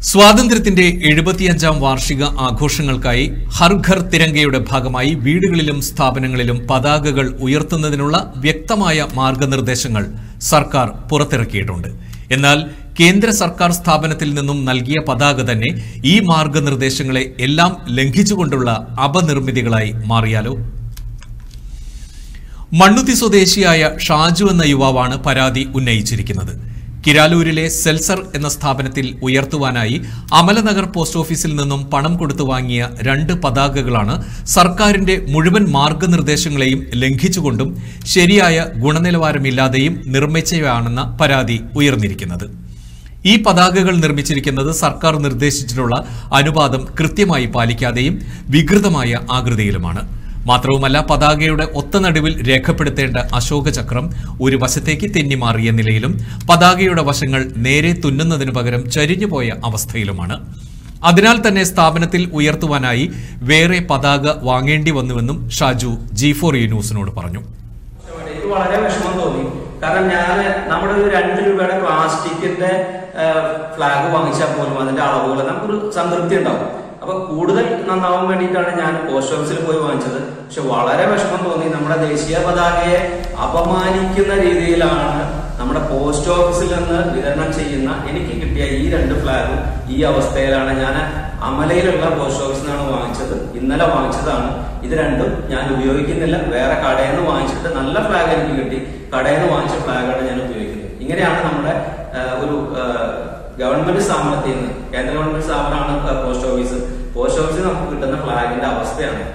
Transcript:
സ്വാതന്ത്ര്യത്തിന്റെ എഴുപത്തിയഞ്ചാം വാർഷിക ആഘോഷങ്ങൾക്കായി ഹർ ഘർ തിരങ്കയുടെ ഭാഗമായി വീടുകളിലും സ്ഥാപനങ്ങളിലും പതാകകൾ ഉയർത്തുന്നതിനുള്ള വ്യക്തമായ മാർഗനിർദ്ദേശങ്ങൾ സർക്കാർ പുറത്തിറക്കിയിട്ടുണ്ട് എന്നാൽ കേന്ദ്ര സർക്കാർ സ്ഥാപനത്തിൽ നിന്നും നൽകിയ പതാക തന്നെ ഈ മാർഗനിർദ്ദേശങ്ങളെ എല്ലാം ലംഘിച്ചുകൊണ്ടുള്ള അപനിർമ്മിതികളായി മാറിയാലോ മണ്ണുത്തി സ്വദേശിയായ ഷാജു എന്ന യുവാവാണ് പരാതി ഉന്നയിച്ചിരിക്കുന്നത് കിരാലൂരിലെ സെൽസർ എന്ന സ്ഥാപനത്തിൽ ഉയർത്തുവാനായി അമലനഗർ പോസ്റ്റ് ഓഫീസിൽ നിന്നും പണം കൊടുത്തു വാങ്ങിയ രണ്ട് പതാകകളാണ് സർക്കാരിന്റെ മുഴുവൻ മാർഗനിർദ്ദേശങ്ങളെയും ലംഘിച്ചുകൊണ്ടും ശരിയായ ഗുണനിലവാരമില്ലാതെയും നിർമ്മിച്ചവയാണെന്ന പരാതി ഉയർന്നിരിക്കുന്നത് ഈ പതാകകൾ നിർമ്മിച്ചിരിക്കുന്നത് സർക്കാർ നിർദ്ദേശിച്ചിട്ടുള്ള അനുപാതം കൃത്യമായി പാലിക്കാതെയും വികൃതമായ ആകൃതിയിലുമാണ് മാത്രവുമല്ല പതാകയുടെ ഒത്ത നടുവിൽ രേഖപ്പെടുത്തേണ്ട അശോക ചക്രം ഒരു വശത്തേക്ക് തെന്നിമാറിയ നിലയിലും പതാകയുടെ വശങ്ങൾ നേരെ തുന്നുന്നതിനു പകരം ചരിഞ്ഞുപോയ അവസ്ഥയിലുമാണ് അതിനാൽ തന്നെ സ്ഥാപനത്തിൽ ഉയർത്തുവാനായി വേറെ പതാക വാങ്ങേണ്ടി വന്നുവെന്നും ഷാജു ജി ഫോർ യു ന്യൂസിനോട് പറഞ്ഞു എനിക്ക് വളരെ വിഷമം തോന്നി കാരണം ഞാൻ നമ്മുടെ ഒരു രണ്ട് രൂപയുടെ പ്ലാസ്റ്റിക്കിന്റെ ഫ്ലാഗ് വാങ്ങിച്ചാൽ പോലും അതിന്റെ അളവുകൾ നമുക്കൊരു സംതൃപ്തി ഉണ്ടാവും അപ്പൊ കൂടുതൽ നന്നാവാൻ വേണ്ടിയിട്ടാണ് ഞാൻ പോസ്റ്റ് ഓഫീസിൽ പോയി വാങ്ങിച്ചത് പക്ഷെ വളരെ വിഷമം തോന്നി നമ്മുടെ ദേശീയ പതാകയെ അപമാനിക്കുന്ന രീതിയിലാണ് നമ്മുടെ പോസ്റ്റ് ഓഫീസിൽ നിന്ന് വിതരണം ചെയ്യുന്ന എനിക്ക് കിട്ടിയ ഈ രണ്ട് ഫ്ലാഗും ഈ അവസ്ഥയിലാണ് ഞാൻ അമലയിലുള്ള പോസ്റ്റ് ഓഫീസിൽ നിന്നാണ് വാങ്ങിച്ചത് ഇന്നലെ വാങ്ങിച്ചതാണ് ഇത് രണ്ടും ഞാൻ ഉപയോഗിക്കുന്നില്ല വേറെ കടയിൽ നിന്ന് വാങ്ങിച്ചിട്ട് നല്ല ഫ്ലാഗ് എനിക്ക് കിട്ടി കടയിൽ നിന്ന് വാങ്ങിച്ച ഫ്ലാഗാണ് ഞാൻ ഉപയോഗിക്കുന്നത് ഇങ്ങനെയാണ് നമ്മുടെ ആ, ഒരു ആ, ഗവൺമെന്റ് സ്ഥാപനത്തിൽ നിന്ന് കേന്ദ്ര ഗവൺമെന്റ് സ്ഥാപനമാണ് പോസ്റ്റ് ഓഫീസ് പോസ്റ്റ് ഓഫീസിൽ നമുക്ക് കിട്ടുന്ന ഫ്ലാഗിന്റെ അവസ്ഥയാണ്